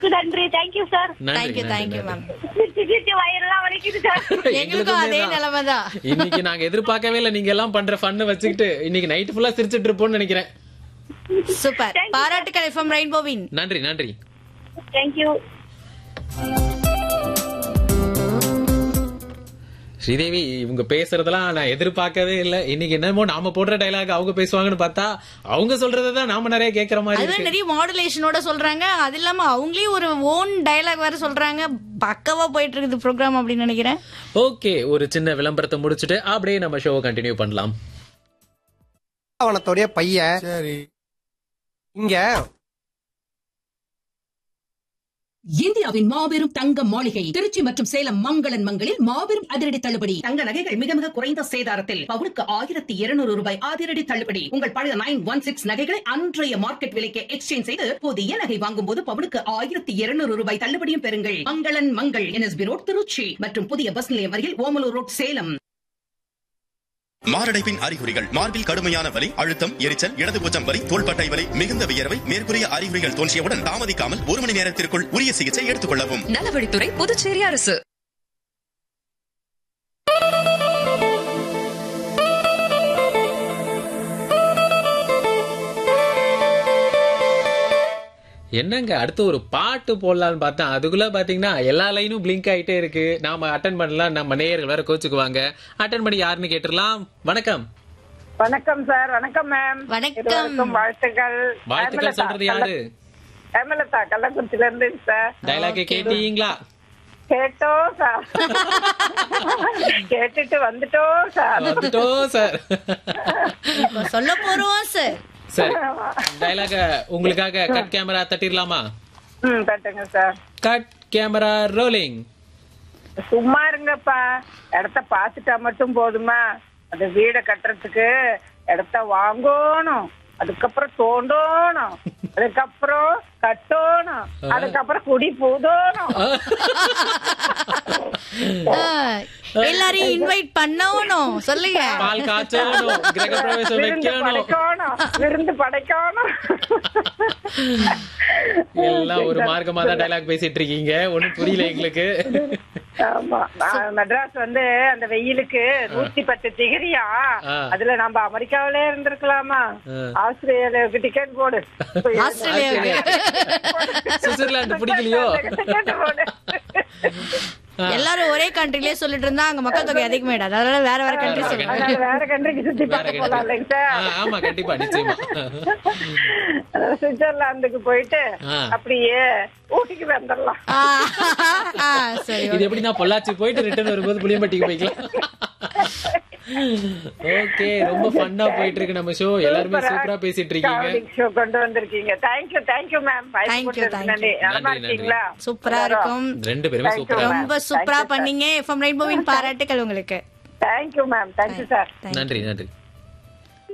நன்றி thank you sir நன்றி thank you நன்றி, தேங்க்யூ நன்றி. மேம் சிரிச்சு சிரிச்சு வயிறெல்லாம் வலிக்குது சார் எங்களுக்கும் அதே நிலைமை தான் இன்னைக்கு நாங்க எதிர்பார்க்கவே இல்ல நீங்க எல்லாம் பண்ற ஃபன்னு வச்சுக்கிட்டு இன்னைக்கு நைட் ஃபுல்லா சிரிச்சிட்டு இருப்போம்னு நினைக்கிறேன் சூப்பர் பாராட்டுக்கள் எஃப்எம் ரெயின்போவின் நன்றி நன்றி தேங்க்யூ ஸ்ரீதேவி இவங்க பேசுறதெல்லாம் நான் எதிர்பார்க்கவே இல்ல இன்னைக்கு என்னமோ நாம போடுற டைலாக் அவங்க பேசுவாங்கன்னு பார்த்தா அவங்க சொல்றதான் நாம நிறைய கேக்குற மாதிரி அதுவும் இருக்கு நிறைய மாடுலேஷனோட சொல்றாங்க அது இல்லாம அவங்களே ஒரு ஓன் டயலாக் வேற சொல்றாங்க பக்கவா போயிட்டு இருக்குது ப்ரோக்ராம் அப்படின்னு நினைக்கிறேன் ஓகே ஒரு சின்ன விளம்பரத்தை முடிச்சுட்டு அப்படியே நம்ம ஷோவை கண்டினியூ பண்ணலாம் அவனத்தோடைய பையன் சரி இங்க இந்தியாவின் மாபெரும் தங்க மாளிகை திருச்சி மற்றும் சேலம் மங்களன் மங்களில் மாபெரும் அதிரடி தள்ளுபடி தங்க நகைகள் மிக மிக குறைந்த சேதாரத்தில் பவுனுக்கு ஆயிரத்தி இருநூறு ரூபாய் அதிரடி தள்ளுபடி உங்கள் பழைய நைன் ஒன் சிக்ஸ் நகைகளை அன்றைய மார்க்கெட் விலைக்கு எக்ஸ்சேஞ்ச் செய்து புதிய நகை வாங்கும் போது பவுனுக்கு ஆயிரத்தி இருநூறு ரூபாய் தள்ளுபடியும் பெறுங்கள் மங்களன் மங்கள் என்எஸ்பி ரோட் திருச்சி மற்றும் புதிய பஸ் நிலையம் அருகில் ஓமலூர் ரோட் சேலம் மாரடைப்பின் அறிகுறிகள் மார்பில் கடுமையான வலி அழுத்தம் எரிச்சல் இடதுபூச்சம் வலி தோள்பட்டை வலி மிகுந்த வியர்வை மேற்கூறிய அறிகுறிகள் தோன்றியவுடன் தாமதிக்காமல் ஒரு மணி நேரத்திற்குள் உரிய சிகிச்சை எடுத்துக் கொள்ளவும் நலவழித்துறை புதுச்சேரி அரசு என்னங்க அடுத்து ஒரு பாட்டு போடலாம்னு பார்த்தேன் அதுக்குள்ள பாத்தீங்கன்னா எல்லா லைனும் பிளிங்க் ஆயிட்டே இருக்கு நாம அட்டன் பண்ணலாம் நம்ம நேயர்கள் வேற கோச்சுக்குவாங்க அட்டன் பண்ணி யாருன்னு கேட்டுடலாம் வணக்கம் வணக்கம் சார் வணக்கம் மேம் வணக்கம். இருவருக்கும் வாழ்த்துக்கள் வாழ்த்துக்கள் ஹேமலதா, சொல்றது யாரு ஹேமலதா கள்ளக்குறிச்சில இருந்து சார் டைலாக் கேட்டீங்களா கேட்டோம் சார் கேட்டுட்டு வந்துட்டோம் சார் வந்துட்டோம் சார் இப்ப சொல்ல போறோம் சார் சரி டைலாக உங்களுக்காக கட் கேமரா தட்டிடலாமா ம் தட்டுங்க சார் கட் கேமரா ரோலிங் சும்மா இருங்கப்பா இடத்த பாத்துட்டா மட்டும் போதுமா அந்த வீடை கட்டுறதுக்கு இடத்த வாங்கணும் அதுக்கப்புறம் தோண்டணும் அதுக்கப்புறம் கட்டணும் அதுக்கப்புறம் குடி பூதணும் ஆ, எல்லாரையும் இன்வைட் பண்ணணும் சொல்லுங்க பால் காய்ச்சணும் கிரக பிரவேசம் விருந்து வைக்கணும் படைக்கணும் விருந்து படைக்கணும் எல்லாம் ஒரு மார்க்கமா தான் டைலாக் பேசிட்டு இருக்கீங்க ஒண்ணும் புரியல எங்களுக்கு ஆமா நான் மெட்ராஸ் வந்து அந்த வெயிலுக்கு நூத்தி பத்து டிகிரியா ஆ. அதுல நம்ம அமெரிக்காவிலே இருந்திருக்கலாமா ஆ. ஆஸ்திரேலியாவுக்கு டிக்கெட் போடு ஆஸ்திரேலியாவுக்கு சுவிட்சர்லாந்து பிடிக்கலையோ டிக்கெட் போடு எல்லாரும் ஒரே கண்ட்ரிலே சொல்லிட்டு இருந்தா அங்க மக்கள் தொகை அதிகமாயிடாது அதனால வேற வேற கண்ட்ரி சொல்லுங்க அதனால வேற கண்ட்ரிக்கு சுத்தி வேற பார்க்க போலாம் இல்லைங்க சார் ஆ, ஆமா கண்டிப்பா நிச்சயமா சுவிட்சர்லாந்துக்கு போயிட்டு ஆ. அப்படியே ஊட்டிக்கு வந்துடலாம் ஆ, ஆ, சரி இது எப்படி நான் பொள்ளாச்சி போயிட்டு ரிட்டர்ன் வரும்போது புளியம்பட்டிக்கு போய்க்கலாம் ஓகே ரொம்ப ஃபன்னா போயிட்டு இருக்கு நம்ம ஷோ எல்லாருமே சூப்பரா பேசிட்டு இருக்கீங்க ஷோ கொண்டு வந்திருக்கீங்க thank you thank you ma'am Thank you, thank you. நன்றி நலமா நன்றி, இருக்கீங்களா சூப்பரா இருக்கும் ரெண்டு பேருமே Thank you, சூப்பரா ma'am. ரொம்ப சூப்பரா Thank you, sir. பண்ணீங்க எஃப்எம் ரெயின்போவின் பாராட்டுக்கள் உங்களுக்கு தேங்க்யூ மேம் தேங்க்யூ சார் நன்றி நன்றி